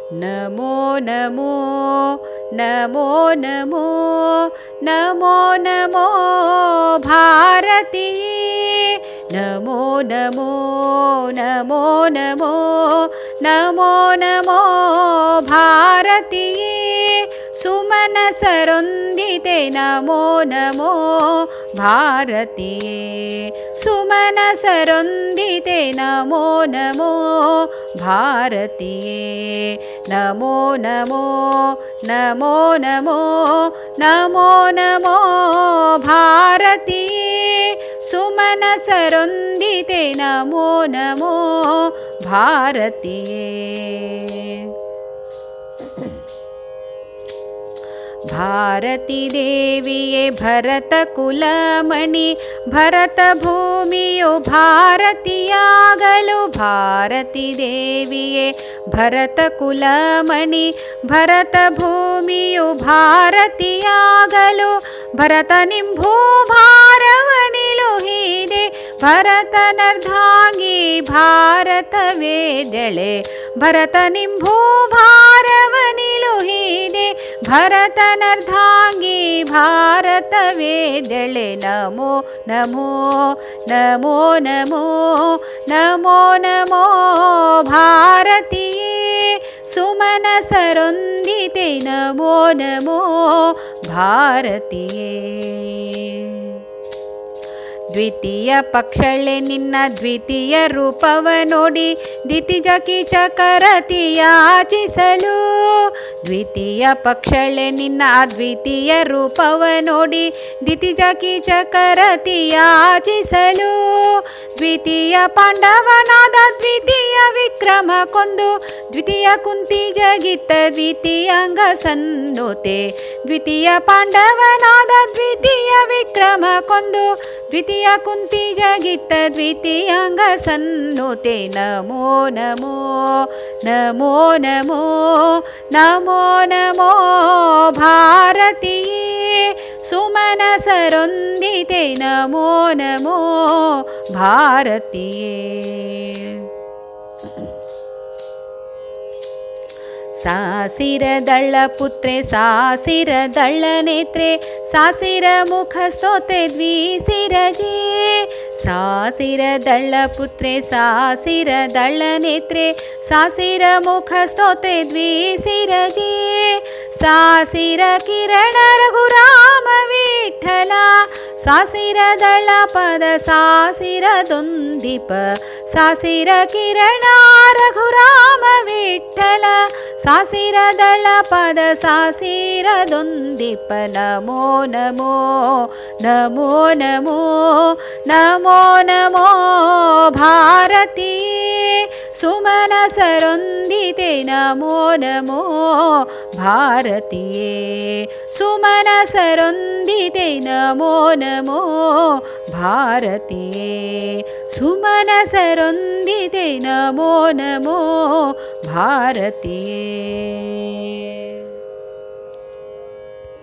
नमो नमो नमो नमो नमो नमो भारती नमो नमो नमो नमो नमो नमो भारती ಸುಮನಸರೊಂದಿತೆ ನಮೋ ನಮೋ ಭಾರತೀಯೇ ಸುಮನಸರೊಂದಿತೆ ನಮೋ ನಮೋ ಭಾರತೀಯೇ ನಮೋ ನಮೋ ನಮೋ ನಮೋ ನಮೋ ನಮೋ ಭಾರತೀಯೇ ಸುಮನಸರೊಂದಿತೆ ನಮೋ ನಮೋ ಭಾರತೀಯೇ ಭಾರತಿ ದೇವಿಯೇ ಭರತ ಕುಲಮಣಿ ಭರತ ಭೂಮಿಯು ಭಾರತಿಯಾಗಲು ಭಾರತಿ ದೇವಿಯೇ ಭರತ ಕುಲಮಣಿ ಭರತ ಭೂಮಿಯು ಭಾರತಿಯಾಗಲು ಭರತ ನಿಂಭೂ ಭಾರವನಿಲುಹಿದೆ ಭರತನರ್ಧಾಂಗಿ ಭಾರತವೇದಳೆ ಭರತ ನಿಂಭೂ ಭಾರವನಿಲುಹಿದೆ ಭರತನರ್ಧಾಂಗಿ ಭಾರತವೇದಳೆ ನಮೋ ನಮೋ ನಮೋ ನಮೋ ನಮೋ ನಮೋ ಭಾರತೀಯೇ ಸುಮನಸರೊಂದಿತೆ ನಮೋ ನಮೋ ಭಾರತೀಯೇ ದ್ವಿತೀಯ ಪಕ್ಷಳೆ ನಿನ್ನ ದ್ವಿತೀಯ ರೂಪವ ನೋಡಿ ದ್ವಿತಿಜ ಕೀಚಕರತಿ ಯಾಚಿಸಲು ದ್ವಿತೀಯ ಪಕ್ಷಳೆ ನಿನ್ನ ಅದ್ವಿತೀಯ ರೂಪವ ನೋಡಿ ದ್ವಿತಿಜ ಕೀಚಕರತಿ ಯಾಚಿಸಲು ದ್ವಿತೀಯ ಪಾಂಡವನಾದ ದ್ವಿತೀಯ ವಿಕ್ರಮ ಕೊಂದು ದ್ವಿತೀಯ ಕುಂತಿ ಜಗಿತ್ತ ದ್ವಿತೀಯಾಂಗ ಸನ್ನುತೆ ದ್ವಿತೀಯ ಪಾಂಡವನಾದ ದ್ವಿತೀಯ ವಿಕ್ರಮ ಕೊಂದು ದ್ವಿತೀಯ ಕುಂತಿ ಜಗಿತ್ತ ದ್ವಿತೀಯಾಂಗ ಸನ್ನುತೆ ನಮೋ ನಮೋ ನಮೋ ನಮೋ ನಮೋ ನಮೋ ಭಾರತೀಯೇ ಸುಮನಸರೊಂದಿತೆ ನಮೋ ನಮೋ ಭಾರತೀಯೇ ಸಾಸಿರದಳ್ಳ ಪುತ್ರೆ ಸಾಸಿರದಳ್ಳ ನೇತ್ರೆ ಸಾಸಿರ ಮುಖ ಸ್ತೋತೆ ದ್ವಿಸಿರಜೆ ಸಾಸಿರದಳ್ಳ ಪುತ್ರೆ ಸಾಸಿರದಳ್ಳ ನೇತ್ರೆ ಸಾಸಿರ ಮುಖ ಸ್ತೋತೆ ದ್ವಿಸಿರಜೆ ಸಾಸಿರ ಕಿರಣ ರಘುರಾಮ ವಿಠಲ ಸಾಸಿರದಳ್ಳ ಪದ ಸಾಸಿರದೊಂದಿಪ ಸಾಸಿರ ಕಿರಣ ರಘುರಾಮ ವಿಠಲ ಸಾಸಿರದಳ ಪದ ಸಾಸಿರದೊಂದಿಪ ನಮೋ ನಮೋ ನಮೋ ನಮೋ ನಮೋ ನಮೋ ಭಾರತೀಯೇ ಸುಮನಸರೊಂದಿತೆ ನಮೋ ನಮೋ ಭಾರತೀಯೇ ಸುಮನಸರೊಂದಿತೆ ನಮೋ ನಮೋ ಭಾರತೀಯೇ ಸುಮನಸರೊಂದಿತೆ ನಮೋ ನಮೋ ಭಾರತೀಯೇ